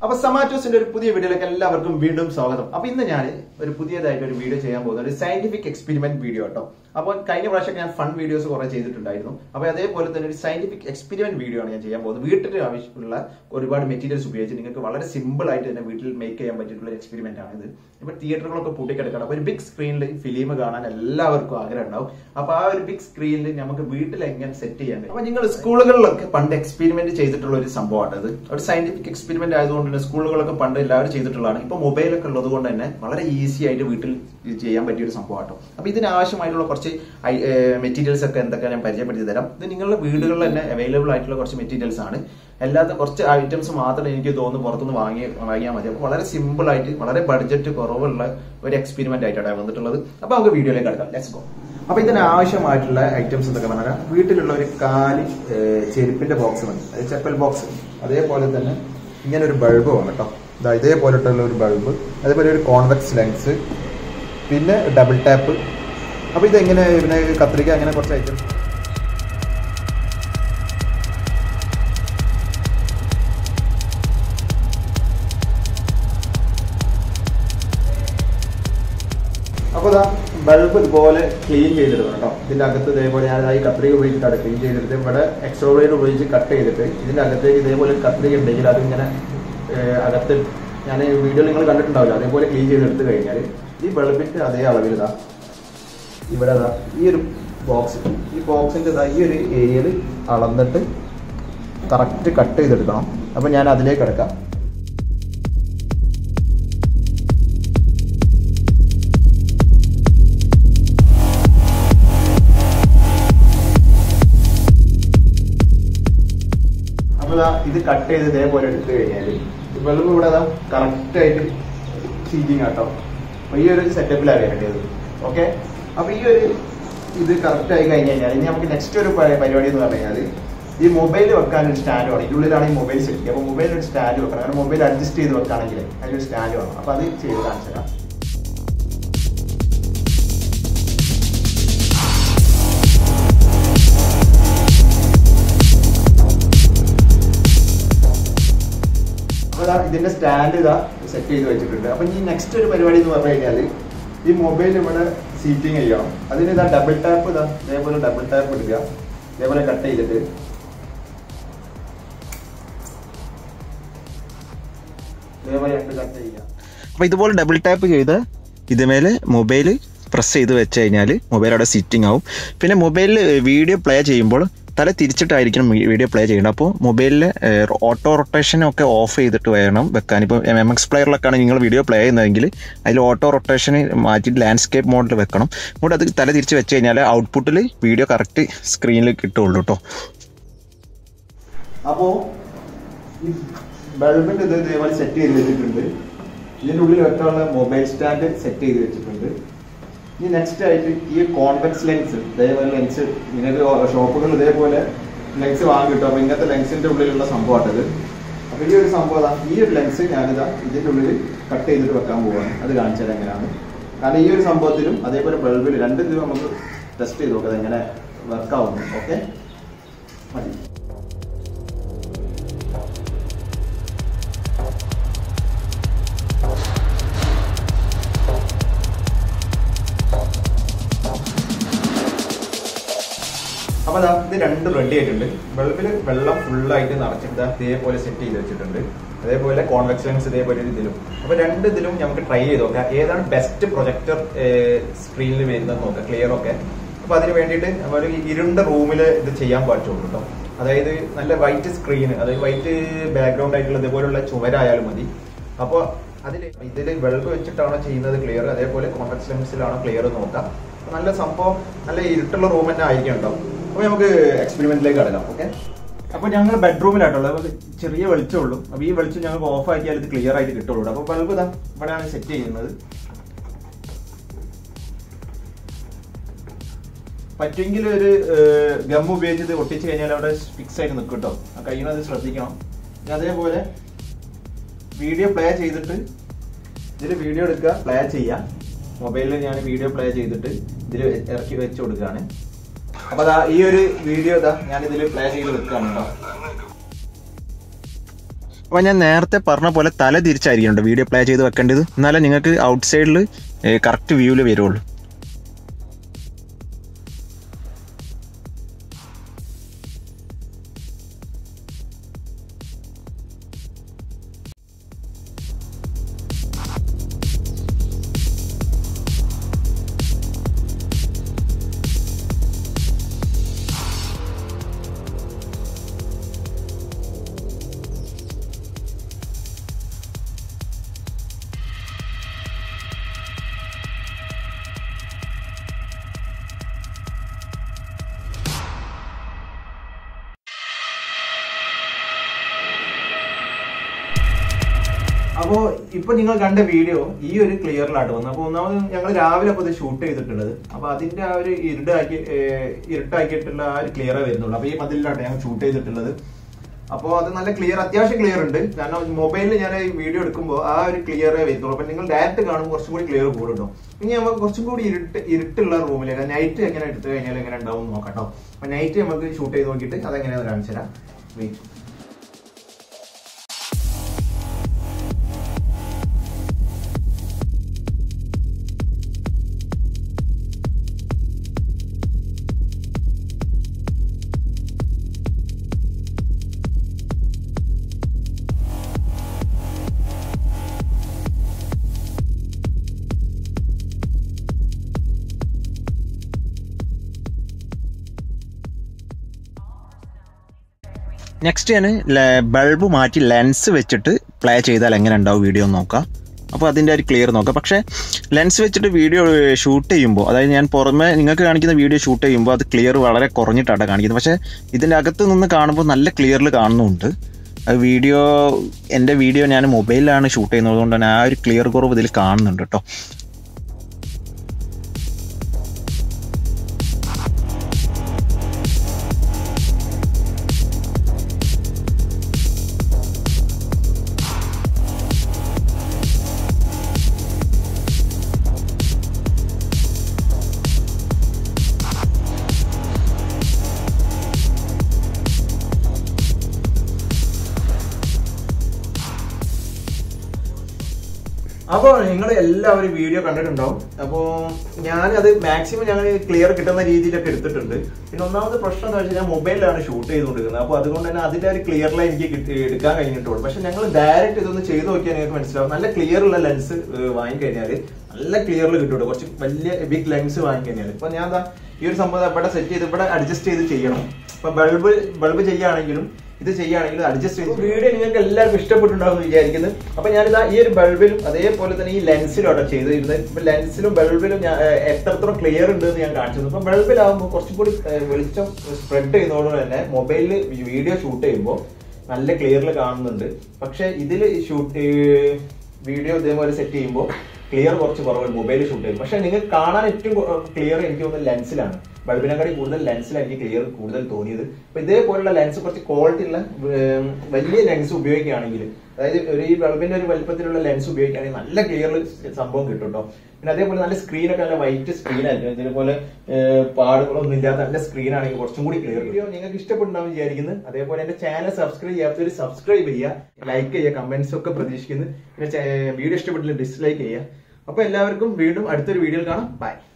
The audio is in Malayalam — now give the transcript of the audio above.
അപ്പൊ സമാറ്റോസിന്റെ ഒരു പുതിയ വീഡിയോയിലേക്ക് എല്ലാവർക്കും വീണ്ടും സ്വാഗതം അപ്പൊ ഇന്ന് ഞാൻ ഒരു പുതിയതായിട്ട് ഒരു വീഡിയോ ചെയ്യാൻ പോകുന്നത് ഒരു സയന്റിഫിക് എക്സ്പെരിമെന്റ് വീഡിയോ കേട്ടോ അപ്പോൾ കഴിഞ്ഞ പ്രാവശ്യം ഞാൻ ഫൺ വീഡിയോസ് കുറെ ചെയ്തിട്ടുണ്ടായിരുന്നു അപ്പൊ അതേപോലെ തന്നെ ഒരു സയന്റിഫിക് എക്സ്പെരിമെന്റ് വീഡിയോ ആണ് ഞാൻ ചെയ്യാൻ പോകുന്നത് വീട്ടിൽ ആവശ്യമുള്ള ഒരുപാട് മെറ്റീരിയൽസ് ഉപയോഗിച്ച് നിങ്ങൾക്ക് വളരെ സിമ്പിൾ ആയിട്ട് തന്നെ വീട്ടിൽ മേക്ക് ചെയ്യാൻ പറ്റിയിട്ടുള്ള എക്സ്പെരിമെന്റ് ആണ് ഇത് ഇപ്പൊ തിയേറ്ററുകളൊക്കെ പൂട്ടിക്കിടക്കണം അപ്പൊ ഒരു ബിഗ് സ്ക്രീനിൽ ഫിലിം കാണാൻ എല്ലാവർക്കും ആഗ്രഹം ഉണ്ടാവും അപ്പൊ ആ ഒരു ബിഗ് സ്ക്രീനിൽ നമുക്ക് വീട്ടിൽ എങ്ങനെ സെറ്റ് ചെയ്യാൻ പറ്റും അപ്പൊ നിങ്ങൾ സ്കൂളുകളിലൊക്കെ പണ്ട് എക്സ്പെരിമെന്റ് ചെയ്തിട്ടുള്ള ഒരു സംഭവമാണ് ഇത് ഒരു സയന്റിഫിക് എക്സ്പെരിമെന്റ് ആയതുകൊണ്ട് തന്നെ സ്കൂളുകളൊക്കെ പണ്ട് എല്ലാവരും ചെയ്തിട്ടുള്ളതാണ് ഇപ്പൊ മൊബൈലൊക്കെ ഉള്ളത് കൊണ്ട് തന്നെ വളരെ ഈസി ആയിട്ട് വീട്ടിൽ ഇത് ചെയ്യാൻ പറ്റിയ ഒരു സംഭവമാട്ടോ അപ്പൊ ഇതിന് ആവശ്യമായിട്ടുള്ള കുറച്ച് മെറ്റീരിയൽസ് ഒക്കെ എന്തൊക്കെ ഞാൻ പരിചയപ്പെടുത്തി തരാം ഇത് നിങ്ങളുടെ വീടുകളിൽ തന്നെ അവൈലബിൾ ആയിട്ടുള്ള കുറച്ച് മെറ്റീരിയൽസ് ആണ് അല്ലാത്ത കുറച്ച് ഐറ്റംസ് മാത്രം എനിക്ക് തോന്നുന്നു പുറത്തുനിന്ന് വാങ്ങി വാങ്ങിയാൽ മതി അപ്പൊ വളരെ സിമ്പിൾ ആയിട്ട് വളരെ ബഡ്ജറ്റ് കുറവുള്ള ഒരു എക്സ്പെരിമെന്റ് ആയിട്ടാണ് വന്നിട്ടുള്ളത് അപ്പൊ നമുക്ക് വീഡിയോയിലേക്ക് കിടക്കാം ലെറ്റ്സ് ഗോ അപ്പൊ ഇതിന് ആവശ്യമായിട്ടുള്ള ഐറ്റംസ് എന്തൊക്കെ പറഞ്ഞാൽ വീട്ടിലുള്ള ഒരു കാലി ഏഹ്, ചെരുപ്പിന്റെ ബോക്സ് മതി അത് ചെപ്പൽ ബോക്സ് അതേപോലെ തന്നെ ഇങ്ങനെ ഒരു ബൾബ് വേണം കേട്ടോ ഇതാ ഇതേപോലെയുള്ള ഒരു ബൾബ് അതേപോലെ ഒരു കോൺവെക്സ് ലെൻസ് പിന്നെ ഡബിൾ ടാപ്പ് അപ്പൊ ഇതെങ്ങനെ പിന്നെ കത്രിക അങ്ങനെ കുറച്ച് ഐറ്റംസ് അപ്പൊ ഇതാ ബൾബ് ഇതുപോലെ ക്ലീൻ ചെയ്തെടുക്കണം കേട്ടോ ഇതിന്റെ അകത്ത് ഇതേപോലെ ഞാൻ ഈ കത്രിക ഉപയോഗിച്ചിട്ടാണ് ക്ലീൻ ചെയ്തെടുത്ത് ഇവിടെ എക്സ്ട്രോബ്ലേഡ് ഉപയോഗിച്ച് കട്ട് ചെയ്തിട്ട് ഇതിന്റെ അകത്തേക്ക് ഇതേപോലെ ഒരു കത്രിക ഉണ്ടെങ്കിൽ അതിങ്ങനെ ഏഹ്, അകത്ത് ഞാൻ വീഡിയോ നിങ്ങൾ കണ്ടിട്ടുണ്ടാവില്ല അതേപോലെ ക്ലീൻ ചെയ്തെടുത്ത് കഴിഞ്ഞാൽ ഈ ബൾബിന്റെ അതേ അളവിൽ ഇതാ ഇവിടെ ഇതാ ഈ ഒരു ബോക്സ് ഈ ബോക്സിന്റെ ഇതാ ഈ ഒരു ഏരിയയിൽ അളന്നിട്ട് കറക്റ്റ് കട്ട് ചെയ്തെടുക്കണം അപ്പൊ ഞാൻ അതിലേക്ക് കിടക്കാം അപ്പൊ ദാ ഇത് കട്ട് ചെയ്ത് ഇതേപോലെ എടുത്തു കഴിഞ്ഞാല് ബൾബ് ഇവിടെ കറക്റ്റ് ആയിട്ട് സീറ്റിംഗ് ആട്ടോ അപ്പൊ ഈ ഒരു സെറ്റപ്പിലാണ് വരേണ്ടത് ഓക്കെ അപ്പൊ ഈ ഒരു ഇത് കറക്റ്റ് ആയി കഴിഞ്ഞ് കഴിഞ്ഞാൽ ഇനി നമുക്ക് നെക്സ്റ്റ് ഒരു പ- പരിപാടി എന്ന് പറഞ്ഞു കഴിഞ്ഞാൽ ഈ മൊബൈൽ വെക്കാൻ ഒരു സ്റ്റാൻഡ് വേണം ഇതിനുള്ളിലാണ് ഈ മൊബൈൽ സെറ്റ് ചെയ്യുക അപ്പൊ മൊബൈലിൽ ഒരു സ്റ്റാൻഡ് വെക്കണം കാരണം മൊബൈൽ അഡ്ജസ്റ്റ് ചെയ്ത് വെക്കുകയാണെങ്കിൽ അതിലൊരു സ്റ്റാൻഡ് വേണം അപ്പൊ അത് ചെയ്ത് കാണിച്ചു തരാം അപ്പൊ ദാ ഇതിന്റെ സ്റ്റാൻഡ് ഇതാ സെറ്റ് ചെയ്ത് വെച്ചിട്ടുണ്ട് അപ്പൊ ഈ നെക്സ്റ്റ് ഒരു പരിപാടി എന്ന് പറഞ്ഞു കഴിഞ്ഞാല് ഈ മൊബൈൽ ഇവിടെ സീറ്റിംഗ് ചെയ്യണം അതിന് ഇതാ ഡബിൾ ടാപ്പ് ഇതാ ഇതേപോലെ ഡബിൾ ടാപ്പ് എടുക്കുക ഇതേപോലെ കട്ട് ചെയ്തിട്ട് ഇതേപോലെ രണ്ട് കട്ട് ചെയ്യുക അപ്പോൾ ഇതുപോലെ ഡബിൾ ടാപ്പ് ചെയ്ത് ഇതുമേല് മൊബൈൽ പ്രസ് ചെയ്ത് വെച്ച് കഴിഞ്ഞാൽ മൊബൈൽ അവിടെ സിറ്റിംഗ് ആവും പിന്നെ മൊബൈലിൽ വീഡിയോ പ്ലേ ചെയ്യുമ്പോൾ തല തിരിച്ചിട്ടായിരിക്കണം വീഡിയോ പ്ലേ ചെയ്യേണ്ടത് അപ്പോൾ മൊബൈലിൽ ഓട്ടോ റൊട്ടേഷൻ ഒക്കെ ഓഫ് ചെയ്തിട്ട് വേണം വെക്കാൻ ഇപ്പോൾ എം എക്സ് പ്ലെയറിലൊക്കെയാണ് നിങ്ങൾ വീഡിയോ പ്ലേ ചെയ്യുന്നതെങ്കിൽ അതിൽ ഓട്ടോ റൊട്ടേഷൻ മാറ്റിയിട്ട് ലാൻഡ്സ്കേപ്പ് മോഡിൽ വെക്കണം അങ്ങോട്ട് അത് തല തിരിച്ച് വെച്ച് കഴിഞ്ഞാൽ ഔട്ട്പുട്ടിൽ വീഡിയോ കറക്റ്റ് സ്ക്രീനിൽ കിട്ടുള്ളൂ കേട്ടോ അപ്പോ ഈ ബൾബിന്റെ ഇത് ഇതേപോലെ സെറ്റ് ചെയ്ത് വെച്ചിട്ടുണ്ട് ഇതിന്റെ ഉള്ളിൽ വെക്കാനുള്ള മൊബൈൽ സ്റ്റാൻഡ് സെറ്റ് ചെയ്ത് വെച്ചിട്ടുണ്ട് ഇനി നെക്സ്റ്റ് ആയിട്ട് ഈ കോൺവെക്സ് ലെൻസ് ഇതേപോലെ ലെൻസ് നിങ്ങൾക്ക് ഷോപ്പുകളിൽ ഇതേപോലെ ലെൻസ് വാങ്ങി കിട്ടും അപ്പൊ ഇങ്ങനത്തെ ലെൻസിന്റെ ഉള്ളിലുള്ള സംഭവമാണിത് അപ്പൊ ഈ ഒരു സംഭവം അതാ ഈ ഒരു ലെൻസ് ഞാനിതാ ഇതിന്റെ ഉള്ളിൽ കട്ട് ചെയ്തിട്ട് വെക്കാൻ പോവാണ് അത് കാണിച്ചു തരാം എങ്ങനെയാണ് കാരണം ഈ ഒരു സംഭവത്തിലും അതേപോലെ ബൾബിൽ രണ്ട് ഇത് നമുക്ക് ടെസ്റ്റ് ചെയ്ത് നോക്കാം എങ്ങനെ വർക്ക് ആവുന്നു ഓക്കെ മതി അപ്പൊ ദാ ഇത് രണ്ടും റെഡി ആയിട്ടുണ്ട് ബൾബിൽ വെള്ളം ഫുള്ളായിട്ട് നിറച്ചിട്ട് ദാ ഇതേപോലെ സെറ്റ് ചെയ്ത് വെച്ചിട്ടുണ്ട് അതേപോലെ കോൺവെക്സ് ലെൻസ് ഇതേപോലെ ഒരു ഇതിലും അപ്പൊ രണ്ട് ഇതിലും നമുക്ക് ട്രൈ ചെയ്ത് നോക്കാം ഏതാണ് ബെസ്റ്റ് പ്രൊജക്ടർ സ്ക്രീനിൽ വരുന്നത് നോക്കാം ക്ലിയർ ഒക്കെ അപ്പൊ അതിന് വേണ്ടിയിട്ട് നമ്മൾ ഈ ഇരുണ്ട റൂമിൽ ഇത് ചെയ്യാൻ പാടുള്ളൂ കേട്ടോ അതായത് നല്ല വൈറ്റ് സ്ക്രീൻ അതായത് വൈറ്റ് ബാക്ക്ഗ്രൗണ്ട് ആയിട്ടുള്ള ഇതേപോലുള്ള ചുവരായാലും മതി അപ്പോൾ അതിൽ ഇതിൽ വെള്ളം വെച്ചിട്ടാണോ ചെയ്യുന്നത് ക്ലിയർ അതേപോലെ കോൺവെക്സ് ലെൻസിലാണോ ക്ലിയർ നോക്കാം അപ്പൊ നല്ല സംഭവം നല്ല ഇരുട്ടുള്ള റൂം തന്നെ ആയിരിക്കും കേട്ടോ അപ്പൊ നമുക്ക് എക്സ്പെരിമെന്റിലേക്ക് കടക്കാം ഓക്കെ അപ്പൊ ഞങ്ങൾ ബെഡ്റൂമിലായിട്ടുള്ളത് അപ്പൊ ചെറിയ വെളിച്ചമുള്ളൂ അപ്പൊ ഈ വെളിച്ചം ഞങ്ങൾക്ക് ഓഫ് ആക്കിയാൽ ഇത് ക്ലിയർ ആയിട്ട് കിട്ടുള്ളൂ അപ്പൊ ബൾബ് ഇതാ ഇവിടെയാണ് സെറ്റ് ചെയ്യുന്നത് പറ്റുമെങ്കിൽ ഒരു ഗം ഉപയോഗിച്ച് ഇത് ഒട്ടിച്ച് കഴിഞ്ഞാൽ അവിടെ ഫിക്സ് ആയിട്ട് നിൽക്കും കേട്ടോ ആ കഴിയുന്നത് ശ്രദ്ധിക്കണം ഇനി അതേപോലെ വീഡിയോ പ്ലേ ചെയ്തിട്ട് ഇതിൽ വീഡിയോ എടുക്കുക പ്ലേ ചെയ്യാം മൊബൈലിൽ ഞാൻ വീഡിയോ പ്ലേ ചെയ്തിട്ട് ഇതിൽ ഇറക്കി വെച്ച് കൊടുക്കുകയാണ് അപ്പൊ ദാ ഈ ഒരു വീഡിയോ ഇതാ ഞാൻ ഇതിൽ പ്ലേ ചെയ്ത് വെക്കുകയാണ് കേട്ടോ അപ്പോൾ ഞാൻ നേരത്തെ പറഞ്ഞ പോലെ തല തിരിച്ചായിരിക്കണം വീഡിയോ പ്ലേ ചെയ്ത് വെക്കേണ്ടത് എന്നാലേ നിങ്ങൾക്ക് ഔട്ട് സൈഡിൽ കറക്റ്റ് വ്യൂവിൽ വരുള്ളൂ അപ്പോ ഇപ്പൊ നിങ്ങൾ കണ്ട വീഡിയോ ഈ ഒരു ക്ലിയറിലായിട്ട് വന്നു അപ്പൊ ഒന്നാമത് ഞങ്ങൾ രാവിലെ അപ്പൊ ഇത് ഷൂട്ട് ചെയ്തിട്ടുള്ളത് അപ്പൊ അതിന്റെ ആ ഒരു ഇരുടാക്കി ഏഹ്, ഇരുട്ടാക്കിയിട്ടുള്ള ആ ഒരു ക്ലിയറേ വരുന്നുള്ളൂ അപ്പൊ ഈ മതിലിലാട്ടെ ഞങ്ങൾ ഷൂട്ട് ചെയ്തിട്ടുള്ളത് അപ്പോൾ അത് നല്ല ക്ലിയർ അത്യാവശ്യം ക്ലിയർ ഉണ്ട് കാരണം മൊബൈലിൽ ഞാൻ ഈ വീഡിയോ എടുക്കുമ്പോൾ ആ ഒരു ക്ലിയറേ വരുന്നുള്ളൂ അപ്പൊ നിങ്ങൾ ഡയറക്റ്റ് കാണുമ്പോൾ കുറച്ചും കൂടി ക്ലിയർ കൂടും ഇനി നമുക്ക് കുറച്ചും കൂടി ഇരുട്ട് ഇരുട്ടുള്ള റൂമിലേക്ക് നൈറ്റ് എങ്ങനെ എടുത്തു കഴിഞ്ഞാൽ എങ്ങനെ ഉണ്ടാവും എന്ന് നോക്കാം കേട്ടോ അപ്പൊ നൈറ്റ് നമുക്ക് ഷൂട്ട് ചെയ്ത് നോക്കിയിട്ട് അതെങ്ങനെയാണെന്ന് കാണിച്ചു തരാം വെയിറ്റ് നെക്സ്റ്റ് ഞാൻ ബൾബ് മാറ്റി ലെൻസ് വെച്ചിട്ട് പ്ലേ ചെയ്താൽ എങ്ങനെ ഉണ്ടാവും വീഡിയോ എന്ന് നോക്കാം അപ്പോൾ അതിൻ്റെ ഒരു ക്ലിയർ നോക്കാം പക്ഷേ ലെൻസ് വെച്ചിട്ട് വീഡിയോ ഷൂട്ട് ചെയ്യുമ്പോൾ അതായത് ഞാൻ പുറമെ നിങ്ങൾക്ക് കാണിക്കുന്ന വീഡിയോ ഷൂട്ട് ചെയ്യുമ്പോൾ അത് ക്ലിയർ വളരെ കുറഞ്ഞിട്ടാണ് കാണിക്കുന്നത് പക്ഷേ ഇതിൻ്റെ അകത്ത് നിന്ന് കാണുമ്പോൾ നല്ല ക്ലിയറിൽ കാണുന്നുണ്ട് അത് വീഡിയോ എൻ്റെ വീഡിയോ ഞാൻ മൊബൈലിലാണ് ഷൂട്ട് ചെയ്യുന്നത് കൊണ്ട് തന്നെ ആ ഒരു ക്ലിയർ കുറവ് ഇതിൽ കാണുന്നുണ്ട് കേട്ടോ അപ്പോൾ നിങ്ങൾ എല്ലാവരും വീഡിയോ കണ്ടിട്ടുണ്ടാവും അപ്പോൾ ഞാനത് മാക്സിമം ഞങ്ങൾ ക്ലിയർ കിട്ടുന്ന രീതിയിലൊക്കെ എടുത്തിട്ടുണ്ട് പിന്നെ ഒന്നാമത് പ്രശ്നം എന്താ വെച്ചാൽ ഞാൻ മൊബൈലിലാണ് ഷൂട്ട് ചെയ്തുകൊണ്ടിരിക്കുന്നത് അപ്പോൾ അതുകൊണ്ട് തന്നെ അതിന്റെ ഒരു ക്ലിയറിലെ എനിക്ക് കിട്ടി എടുക്കാൻ കഴിഞ്ഞിട്ടുള്ളൂ പക്ഷെ ഞങ്ങൾ ഡയറക്റ്റ് ഇതൊന്ന് ചെയ്ത് നോക്കിയാൽ നിങ്ങൾക്ക് മനസ്സിലാവും നല്ല ക്ലിയർ ഉള്ള ലെൻസ് വാങ്ങിക്കഴിഞ്ഞാൽ നല്ല ക്ലിയറിൽ കിട്ടുള്ളൂ കുറച്ച് വലിയ ബിഗ് ലെൻസ് വാങ്ങിക്കഴിഞ്ഞാൽ ഇപ്പൊ ഞാൻ എന്താ ഈ ഒരു സംഭവം ഇവിടെ സെറ്റ് ചെയ്ത് ഇവിടെ അഡ്ജസ്റ്റ് ചെയ്ത് ചെയ്യണം ഇപ്പൊ ബൾബ് ബൾബ് ചെയ്യുകയാണെങ്കിലും ഇത് ചെയ്യുകയാണെങ്കിൽ അഡ്ജസ്റ്റ് ചെയ്ത് വീഡിയോ നിങ്ങൾക്ക് എല്ലാവർക്കും ഇഷ്ടപ്പെട്ടിട്ടുണ്ടാവും എന്ന് വിചാരിക്കുന്നു അപ്പൊ ഞാനിതാ ഈ ഒരു ബൾബിലും അതേപോലെ തന്നെ ഈ ലെൻസിലും അവിടെ ചെയ്തിരുന്നത് ഇപ്പൊ ലെൻസിലും ബൾബിലും ഞാൻ ഏഹ്, എത്രത്തോളം ക്ലിയർ ഉണ്ട് എന്ന് ഞാൻ കാണിച്ചത് ഇപ്പൊ ബൾബിലാവുമ്പോൾ കുറച്ചും കൂടി ഏഹ്, വെളിച്ചം സ്പ്രെഡ് ചെയ്യുന്നതോട് തന്നെ മൊബൈലിൽ വീഡിയോ ഷൂട്ട് ചെയ്യുമ്പോൾ നല്ല ക്ലിയറിൽ കാണുന്നുണ്ട് പക്ഷെ ഇതിൽ ഷൂട്ട് വീഡിയോ ഇതേപോലെ സെറ്റ് ചെയ്യുമ്പോൾ ക്ലിയർ കുറച്ച് കുറവ് മൊബൈലിൽ ഷൂട്ട് ചെയ്യും പക്ഷെ നിങ്ങൾക്ക് കാണാൻ ഏറ്റവും ക്ലിയർ എനിക്ക് തോന്നുന്നത് ലെൻസിലാണ് ബൾബിനെക്കാട്ടി കൂടുതൽ ലെൻസിലാണ് എനിക്ക് ക്ലിയർ കൂടുതൽ തോന്നിയത് അപ്പൊ ഇതേപോലുള്ള ലെൻസ് കുറച്ച് ക്വാളിറ്റി ഉള്ള ഉം, വലിയ ലെൻസ് ഉപയോഗിക്കുകയാണെങ്കിൽ അതായത് ഒരു ഈ ബൾബിന്റെ ഒരു വലിപ്പത്തിലുള്ള ലെൻസ് ഉപയോഗിക്കുകയാണെങ്കിൽ നല്ല ക്ലിയർ സംഭവം കിട്ടും കേട്ടോ പിന്നെ അതേപോലെ നല്ല സ്ക്രീനൊക്കെ നല്ല വൈറ്റ് സ്ക്രീൻ ആയിരിക്കും ഇതേപോലെ ഏഹ്, പാടുകളൊന്നും ഇല്ലാത്ത നല്ല സ്ക്രീൻ ആണെങ്കിൽ കുറച്ചും കൂടി ക്ലിയർ വീഡിയോ നിങ്ങൾക്ക് ഇഷ്ടപ്പെടുണ്ടാവും വിചാരിക്കുന്നു അതേപോലെ എന്റെ ചാനൽ സബ്സ്ക്രൈബ് ചെയ്യാത്തവർ സബ്സ്ക്രൈബ് ചെയ്യുക ലൈക്ക് ചെയ്യുക കമന്റ്സ് ഒക്കെ പ്രതീക്ഷിക്കുന്നു പിന്നെ വീഡിയോ ഇഷ്ടപ്പെട്ടില്ല ഡിസ്ലൈക്ക് ചെയ്യുക അപ്പൊ എല്ലാവർക്കും വീണ്ടും അടുത്തൊരു വീഡിയോയിൽ കാണാം ബൈ